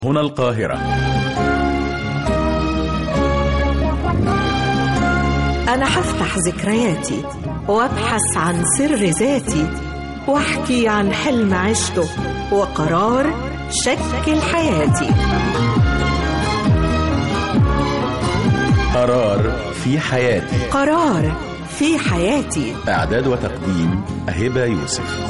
هنا القاهرة أنا هفتح ذكرياتي وأبحث عن سر ذاتي وأحكي عن حلم عشته وقرار شكل حياتي قرار في حياتي قرار في حياتي إعداد وتقديم هبة يوسف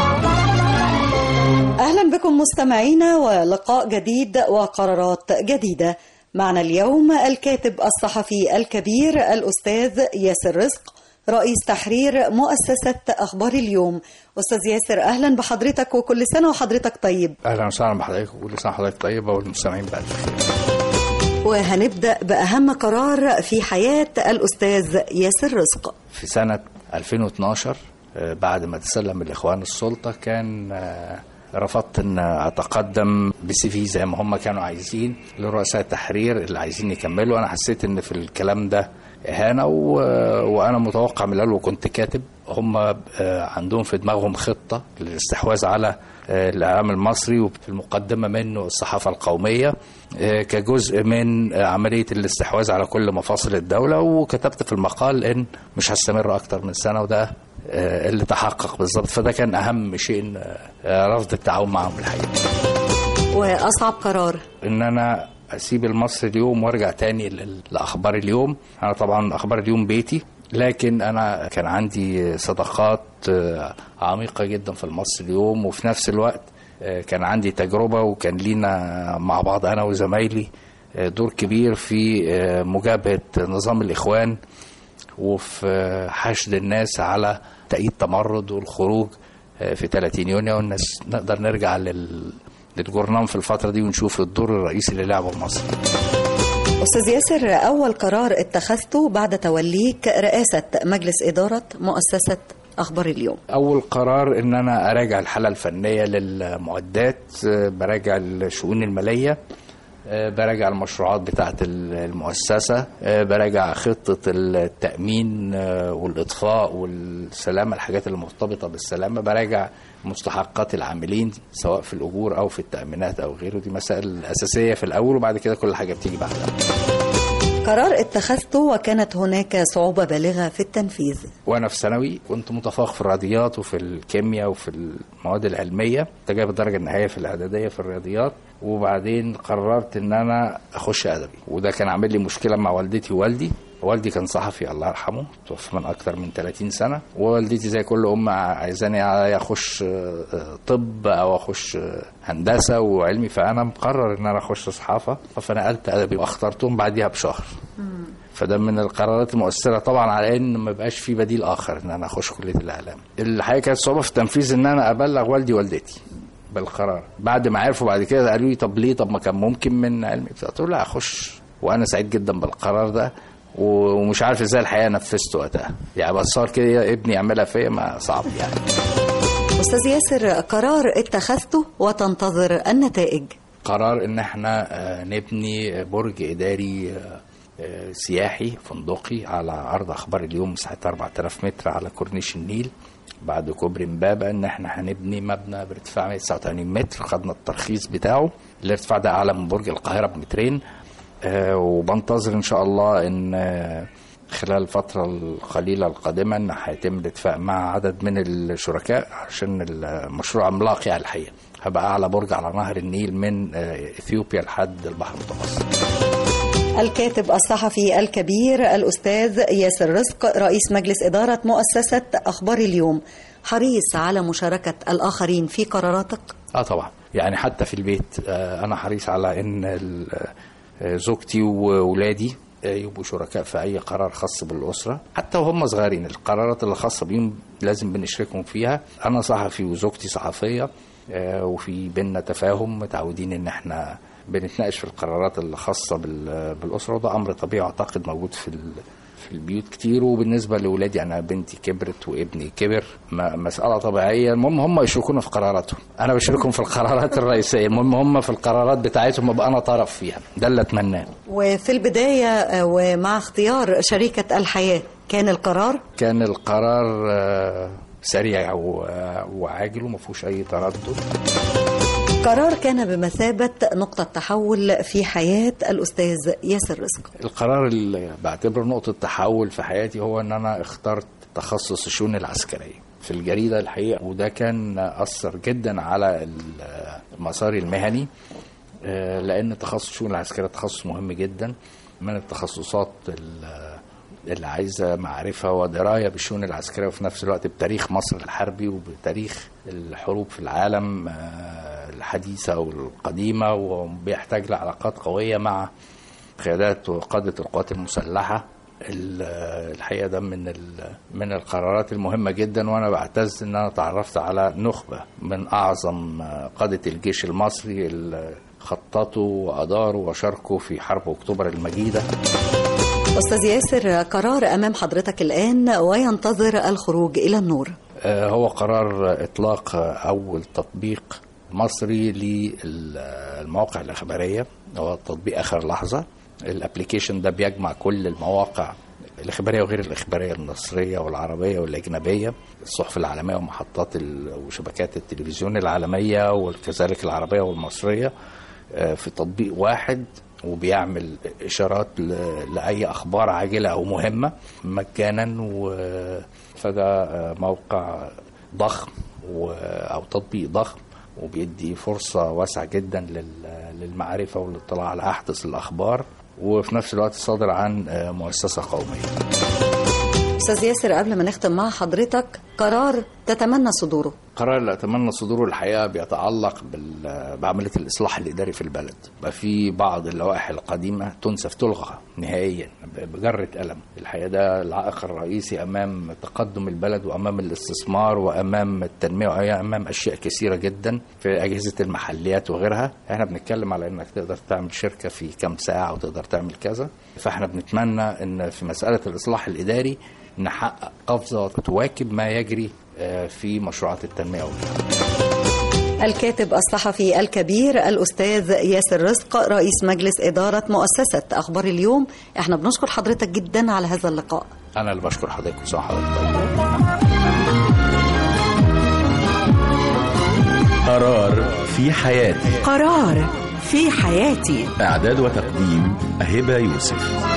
أهلا بكم مستمعينا ولقاء جديد وقرارات جديدة معنا اليوم الكاتب الصحفي الكبير الأستاذ ياسر رزق رئيس تحرير مؤسسة أخبار اليوم أستاذ ياسر أهلا بحضرتك وكل سنة وحضرتك طيب اهلا وسهلا بحضرتك وكل سنه وحضرتك طيبه والمستمعين بألف خير وهنبدأ بأهم قرار في حياة الأستاذ ياسر رزق في سنه 2012 آه، بعد ما تسلم الاخوان السلطه كان آه، رفضت ان اتقدم بسي في زي ما هم كانوا عايزين لرؤساء التحرير اللي عايزين يكملوا انا حسيت ان في الكلام ده اهانه و... وانا متوقع من الاول وكنت كاتب هم آه، عندهم في دماغهم خطه للاستحواذ على آه، الاعلام المصري وفي المقدمه منه الصحافه القوميه آه، كجزء من آه، عمليه الاستحواذ على كل مفاصل الدوله وكتبت في المقال ان مش هستمر اكتر من سنه وده آه، اللي تحقق بالظبط فده كان اهم شيء آه، رفض التعاون معهم الحقيقه وأصعب قرار ان انا اسيب المصري اليوم وارجع تاني لل- لاخبار اليوم انا طبعا اخبار اليوم بيتي لكن انا كان عندي صداقات آه، عميقه جدا في المصري اليوم وفي نفس الوقت آه، كان عندي تجربه وكان لينا مع بعض انا وزمايلي آه، دور كبير في آه، مجابهه نظام الاخوان وفي آه، حشد الناس على تأييد تمرد والخروج آه، في 30 يونيو والناس نقدر نرجع لل للجورنان في الفترة دي ونشوف الدور الرئيسي اللي لعبه مصر أستاذ ياسر أول قرار اتخذته بعد توليك رئاسة مجلس إدارة مؤسسة أخبار اليوم أول قرار إن أنا أراجع الحالة الفنية للمعدات آه، براجع الشؤون المالية آه، براجع المشروعات بتاعة المؤسسة آه، براجع خطة التأمين آه، والإطفاء والسلامة الحاجات اللي مرتبطة بالسلامة براجع مستحقات العاملين سواء في الأجور أو في التأمينات أو غيره دي مسائل أساسية في الأول وبعد كده كل حاجة بتيجي بعدها قرار اتخذته وكانت هناك صعوبة بالغة في التنفيذ وانا في ثانوي كنت متفوق في الرياضيات وفي الكيمياء وفي المواد العلميه كنت جايب الدرجه النهائيه في الاعداديه في الرياضيات وبعدين قررت ان انا اخش ادبي وده كان عامل لي مشكله مع والدتي ووالدي والدي كان صحفي الله يرحمه توفى من اكتر من 30 سنه ووالدتي زي كل ام عايزاني اخش آه، طب او اخش آه، هندسه وعلمي فانا مقرر ان انا اخش صحافه فنقلت ادبي واخترتهم بعديها بشهر فده من القرارات المؤثره طبعا على ان ما يبقاش في بديل اخر ان انا اخش كليه الاعلام الحقيقه كانت صعوبه في التنفيذ ان انا ابلغ والدي والدتي بالقرار بعد ما عرفوا بعد كده قالوا لي طب ليه طب ما كان ممكن من علمي قلت له لا اخش وانا سعيد جدا بالقرار ده و- ومش عارف ازاي الحقيقه نفذته وقتها يعني بس صار كده يا ابني يعملها فيا ما صعب يعني أستاذ ياسر قرار اتخذته وتنتظر النتائج قرار ان احنا آه، نبني برج اداري آه، آه، سياحي فندقي على ارض اخبار اليوم مساحتها 4000 متر على كورنيش النيل بعد كوبري امبابه ان احنا هنبني مبنى بارتفاع 189 متر خدنا الترخيص بتاعه الارتفاع ده اعلى من برج القاهره بمترين آه، وبنتظر ان شاء الله ان آه، خلال الفترة القليلة القادمة ان هيتم الاتفاق مع عدد من الشركاء عشان المشروع عملاق يعني الحقيقة هبقى أعلى برج على نهر النيل من آه، إثيوبيا لحد البحر المتوسط الكاتب الصحفي الكبير الأستاذ ياسر رزق رئيس مجلس إدارة مؤسسة أخبار اليوم حريص على مشاركة الآخرين في قراراتك اه طبعا يعني حتى في البيت آه، انا حريص على ان ال- آه، زوجتي وولادي آه، يبقوا شركاء في اي قرار خاص بالاسره حتى وهم صغيرين القرارات اللي خاصه بيهم لازم بنشركهم فيها انا صحفي وزوجتي صحفيه آه، وفي بينا تفاهم متعودين ان احنا بنتناقش في القرارات اللي خاصه بال- بالاسره وده امر طبيعي اعتقد موجود في ال- في البيوت كتير وبالنسبه لاولادي انا بنتي كبرت وابني كبر م- مساله طبيعيه المهم هم يشركونا في قراراتهم انا بشاركهم في القرارات الرئيسيه المهم هم في القرارات بتاعتهم ابقى انا طرف فيها ده اللي اتمناه وفي البداية آه، ومع اختيار شريكة الحياة كان القرار كان القرار آه، سريع و- وعاجل وما فيهوش اي تردد قرار كان بمثابة نقطة تحول في حياة الأستاذ ياسر رزق القرار اللي بعتبره نقطة تحول في حياتي هو ان انا اخترت تخصص الشؤون العسكرية في الجريدة الحقيقة وده كان أثر جدا على ال- مساري المهني آه، لأن تخصص الشؤون العسكرية تخصص مهم جدا من التخصصات ال- اللي عايزة معرفة ودراية بالشؤون العسكرية وفي نفس الوقت بتاريخ مصر الحربي وبتاريخ الحروب في العالم آه، الحديثة والقديمة وبيحتاج لعلاقات قوية مع قيادات وقادة القوات المسلحة ال- الحقيقة ده من ال- من القرارات المهمة جدا وأنا بعتز إن أنا تعرفت على نخبة من أعظم قادة الجيش المصري اللي خططوا وأداروا وشاركوا في حرب أكتوبر المجيدة أستاذ ياسر قرار أمام حضرتك الآن وينتظر الخروج إلى النور آه، هو قرار إطلاق آه، أول تطبيق مصري للمواقع الإخبارية هو تطبيق آخر لحظة الابليكيشن ده بيجمع كل المواقع الإخبارية وغير الإخبارية المصرية والعربية والأجنبية الصحف العالمية ومحطات ال- وشبكات التلفزيون العالمية وكذلك العربية والمصرية آه، في تطبيق واحد وبيعمل إشارات ل- لأي أخبار عاجلة أو مهمة مجانا و فده آه، موقع ضخم و- أو تطبيق ضخم وبيدي فرصة واسعة جدا لل- للمعرفة والاطلاع على أحدث الأخبار وفي نفس الوقت صادر عن آه، مؤسسة قومية أستاذ ياسر قبل ما نختم مع حضرتك قرار تتمنى صدوره قرار اللي اتمنى صدوره الحقيقه بيتعلق بال- بعمليه الاصلاح الاداري في البلد بقى في بعض اللوائح القديمه تنسف تلغى نهائيا بجره قلم الحقيقه ده العائق الرئيسي امام تقدم البلد وامام الاستثمار وامام التنميه وامام اشياء كثيره جدا في اجهزه المحليات وغيرها احنا بنتكلم على انك تقدر تعمل شركه في كام ساعه وتقدر تعمل كذا فاحنا بنتمنى ان في مساله الاصلاح الاداري نحقق قفزه تواكب ما يجري آه، في مشروعات التنميه والرياضه الكاتب الصحفي الكبير الأستاذ ياسر رزق رئيس مجلس إدارة مؤسسة أخبار اليوم احنا بنشكر حضرتك جدا على هذا اللقاء انا اللي بشكر حضرتك وسام حضرتك طيب. قرار في حياتي قرار في حياتي إعداد وتقديم هبة يوسف